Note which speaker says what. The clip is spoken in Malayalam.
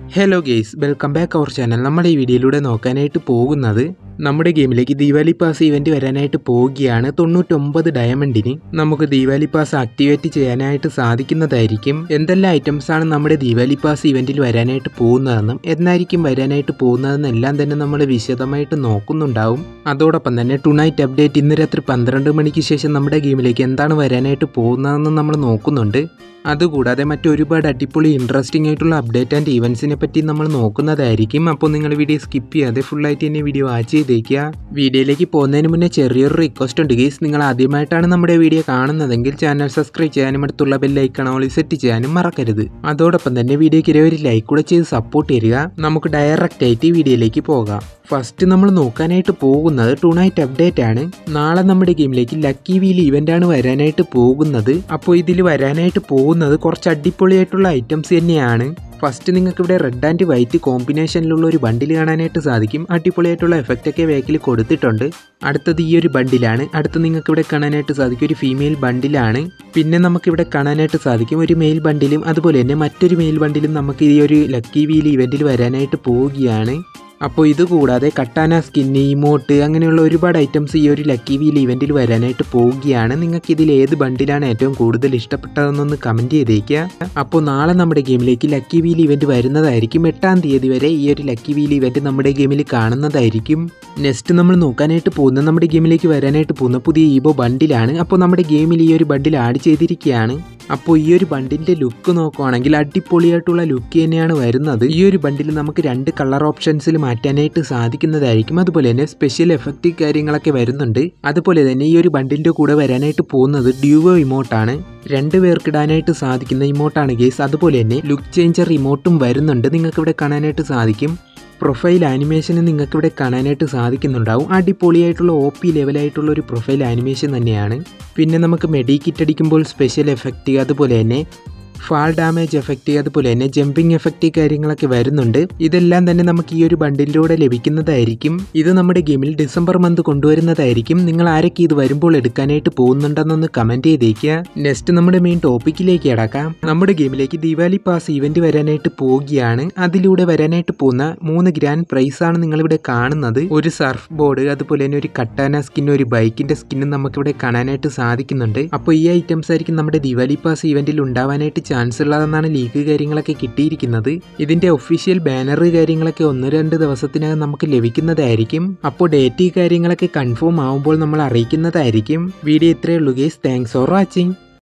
Speaker 1: hello guys welcome back our channel നമ്മുടെ ഈ വീഡിയോയിലൂടെ നോക്കാനായിട്ട് പോകുന്നത് നമ്മുടെ ഗെയിമിലേക്ക് ദീപാവലി പാസ് ഇവന്റ് വരാനായിട്ട് പോവുകയാണ് തൊണ്ണൂറ്റൊമ്പത് ഡയമണ്ടിന് നമുക്ക് ദീപാവലി പാസ് ആക്ടിവേറ്റ് ചെയ്യാനായിട്ട് സാധിക്കുന്നതായിരിക്കും എന്തെല്ലാം ഐറ്റംസ് ആണ് നമ്മുടെ ദീപാവലി പാസ് ഇവന്റിൽ വരാനായിട്ട് പോകുന്നതെന്നും എന്നായിരിക്കും വരാനായിട്ട് പോകുന്നതെന്നും എല്ലാം തന്നെ നമ്മൾ വിശദമായിട്ട് നോക്കുന്നുണ്ടാവും അതോടൊപ്പം തന്നെ ടുണൈറ്റ് അപ്ഡേറ്റ് ഇന്ന് രാത്രി പന്ത്രണ്ട് മണിക്ക് ശേഷം നമ്മുടെ ഗെയിമിലേക്ക് എന്താണ് വരാനായിട്ട് പോകുന്നതെന്ന് നമ്മൾ നോക്കുന്നുണ്ട് അതുകൂടാതെ മറ്റൊരുപാട് അടിപൊളി ഇൻട്രസ്റ്റിംഗ് ആയിട്ടുള്ള അപ്ഡേറ്റ് ആൻഡ് ഈവൻസിനെ പറ്റി നമ്മൾ നോക്കുന്നതായിരിക്കും അപ്പോൾ നിങ്ങൾ വീഡിയോ സ്കിപ്പ് ചെയ്യാതെ ഫുള്ളായിട്ട് തന്നെ വീഡിയോ വാച്ച് ചെയ്തേക്കുക വീഡിയോയിലേക്ക് പോകുന്നതിന് മുന്നേ ചെറിയൊരു റിക്വസ്റ്റ് ഉണ്ട് ഗീസ് നിങ്ങൾ ആദ്യമായിട്ടാണ് നമ്മുടെ വീഡിയോ കാണുന്നതെങ്കിൽ ചാനൽ സബ്സ്ക്രൈബ് ചെയ്യാനും അടുത്തുള്ള ബെല്ലൈക്കൺ ഓൾ സെറ്റ് ചെയ്യാനും മറക്കരുത് അതോടൊപ്പം തന്നെ വീഡിയോയ്ക്ക് ഒരു ലൈക്ക് കൂടെ ചെയ്ത് സപ്പോർട്ട് തരിക നമുക്ക് ഡയറക്റ്റ് ആയിട്ട് ഈ വീഡിയോയിലേക്ക് പോകാം ഫസ്റ്റ് നമ്മൾ നോക്കാനായിട്ട് പോകുന്നത് ടുണൈറ്റ് അപ്ഡേറ്റ് ആണ് നാളെ നമ്മുടെ ഗെയിമിലേക്ക് ലക്കി വീൽ ഇവന്റ് ആണ് വരാനായിട്ട് പോകുന്നത് അപ്പോൾ ഇതിൽ വരാനായിട്ട് പോകുന്നത് കുറച്ച് അടിപൊളിയായിട്ടുള്ള ഐറ്റംസ് തന്നെയാണ് ഫസ്റ്റ് നിങ്ങൾക്ക് ഇവിടെ റെഡ് ആൻഡ് വൈറ്റ് കോമ്പിനേഷനിലുള്ള ഒരു ബണ്ടിൽ കാണാനായിട്ട് സാധിക്കും അടിപൊളിയായിട്ടുള്ള എഫക്റ്റ് ഒക്കെ ബാക്കിൽ കൊടുത്തിട്ടുണ്ട് അടുത്തത് ഈ ഒരു ബണ്ടിലാണ് അടുത്ത് നിങ്ങൾക്ക് ഇവിടെ കാണാനായിട്ട് സാധിക്കും ഒരു ഫീമെയിൽ ബണ്ടിലാണ് പിന്നെ നമുക്കിവിടെ കാണാനായിട്ട് സാധിക്കും ഒരു മെയിൽ ബണ്ടിലും അതുപോലെ തന്നെ മറ്റൊരു മെയിൽ ബണ്ടിലും നമുക്ക് ഈ ഒരു ലക്കി വീൽ ഇവന്റിൽ വരാനായിട്ട് പോവുകയാണ് അപ്പോൾ ഇത് കൂടാതെ കട്ടാന സ്കിന്ന് ഇമോട്ട് അങ്ങനെയുള്ള ഒരുപാട് ഐറ്റംസ് ഈ ഒരു ലക്കി വീൽ ഇവൻറ്റിൽ വരാനായിട്ട് പോവുകയാണ് നിങ്ങൾക്ക് ഇതിൽ ഏത് ബണ്ടിലാണ് ഏറ്റവും കൂടുതൽ ഇഷ്ടപ്പെട്ടതെന്നൊന്ന് കമൻറ്റ് ചെയ്തേക്കുക അപ്പോൾ നാളെ നമ്മുടെ ഗെയിമിലേക്ക് ലക്കി വീൽ ഇവൻറ്റ് വരുന്നതായിരിക്കും എട്ടാം തീയതി വരെ ഈ ഒരു ലക്കി വീൽ ഇവൻറ്റ് നമ്മുടെ ഗെയിമിൽ കാണുന്നതായിരിക്കും നെക്സ്റ്റ് നമ്മൾ നോക്കാനായിട്ട് പോകുന്നത് നമ്മുടെ ഗെയിമിലേക്ക് വരാനായിട്ട് പോകുന്ന പുതിയ ഈബോ ബണ്ടിലാണ് അപ്പോൾ നമ്മുടെ ഗെയിമിൽ ഈ ഒരു ബണ്ടിൽ ആഡ് ചെയ്തിരിക്കുകയാണ് അപ്പോൾ ഈ ഒരു ബണ്ടിൻ്റെ ലുക്ക് നോക്കുവാണെങ്കിൽ അടിപൊളിയായിട്ടുള്ള ലുക്ക് തന്നെയാണ് വരുന്നത് ഈ ഒരു ബണ്ടിൽ നമുക്ക് രണ്ട് കളർ ഓപ്ഷൻസിൽ മാറ്റാനായിട്ട് സാധിക്കുന്നതായിരിക്കും അതുപോലെ തന്നെ സ്പെഷ്യൽ എഫക്റ്റ് കാര്യങ്ങളൊക്കെ വരുന്നുണ്ട് അതുപോലെ തന്നെ ഈ ഒരു ബണ്ടിൻ്റെ കൂടെ വരാനായിട്ട് പോകുന്നത് ഡ്യൂവോ ഇമോട്ടാണ് രണ്ട് പേർക്ക് ഇടാനായിട്ട് സാധിക്കുന്ന ഇമോട്ടാണ് ഗേസ് അതുപോലെ തന്നെ ലുക്ക് ചേഞ്ചർ ഇമോട്ടും വരുന്നുണ്ട് നിങ്ങൾക്ക് ഇവിടെ കാണാനായിട്ട് സാധിക്കും പ്രൊഫൈൽ ആനിമേഷന് നിങ്ങൾക്ക് ഇവിടെ കാണാനായിട്ട് സാധിക്കുന്നുണ്ടാവും അടിപൊളിയായിട്ടുള്ള ഒ പി ലെവലായിട്ടുള്ള ഒരു പ്രൊഫൈൽ ആനിമേഷൻ തന്നെയാണ് പിന്നെ നമുക്ക് മെഡി കിറ്റ് അടിക്കുമ്പോൾ സ്പെഷ്യൽ എഫക്റ്റ് അതുപോലെ തന്നെ ഫാൾ ഡാമേജ് എഫക്റ്റ് അതുപോലെ തന്നെ ജമ്പിങ് എഫക്റ്റ് കാര്യങ്ങളൊക്കെ വരുന്നുണ്ട് ഇതെല്ലാം തന്നെ നമുക്ക് ഈ ഒരു ബണ്ടിലൂടെ ലഭിക്കുന്നതായിരിക്കും ഇത് നമ്മുടെ ഗെയിമിൽ ഡിസംബർ മന്ത് കൊണ്ടുവരുന്നതായിരിക്കും നിങ്ങൾ ആരൊക്കെ ഇത് വരുമ്പോൾ എടുക്കാനായിട്ട് പോകുന്നുണ്ടെന്നൊന്ന് കമൻറ്റ് ചെയ്തേക്കുക നെക്സ്റ്റ് നമ്മുടെ മെയിൻ ടോപ്പിക്കിലേക്ക് കിടക്കാം നമ്മുടെ ഗെയിമിലേക്ക് ദിവാലി പാസ് ഇവന്റ് വരാനായിട്ട് പോവുകയാണ് അതിലൂടെ വരാനായിട്ട് പോകുന്ന മൂന്ന് ഗ്രാൻഡ് പ്രൈസ് ആണ് നിങ്ങളിവിടെ കാണുന്നത് ഒരു സർഫ് ബോർഡ് അതുപോലെ തന്നെ ഒരു കട്ടാന സ്കിൻ ഒരു ബൈക്കിന്റെ സ്കിന്നും നമുക്കിവിടെ കാണാനായിട്ട് സാധിക്കുന്നുണ്ട് അപ്പോൾ ഈ ഐറ്റംസ് ആയിരിക്കും നമ്മുടെ ദിവാലി പാസ് ഇവന്റിൽ ഉണ്ടാവാനായിട്ട് ചാൻസ് ഉള്ളതെന്നാണ് ലീഗ് കാര്യങ്ങളൊക്കെ കിട്ടിയിരിക്കുന്നത് ഇതിന്റെ ഒഫീഷ്യൽ ബാനർ കാര്യങ്ങളൊക്കെ ഒന്ന് രണ്ട് ദിവസത്തിനകം നമുക്ക് ലഭിക്കുന്നതായിരിക്കും അപ്പോൾ ഡേറ്റ് കാര്യങ്ങളൊക്കെ കൺഫേം ആവുമ്പോൾ നമ്മൾ അറിയിക്കുന്നതായിരിക്കും വീഡിയോ ഇത്രയേ ഉള്ളൂ ഗേസ് താങ്ക്സ് ഫോർ വാച്ചിങ്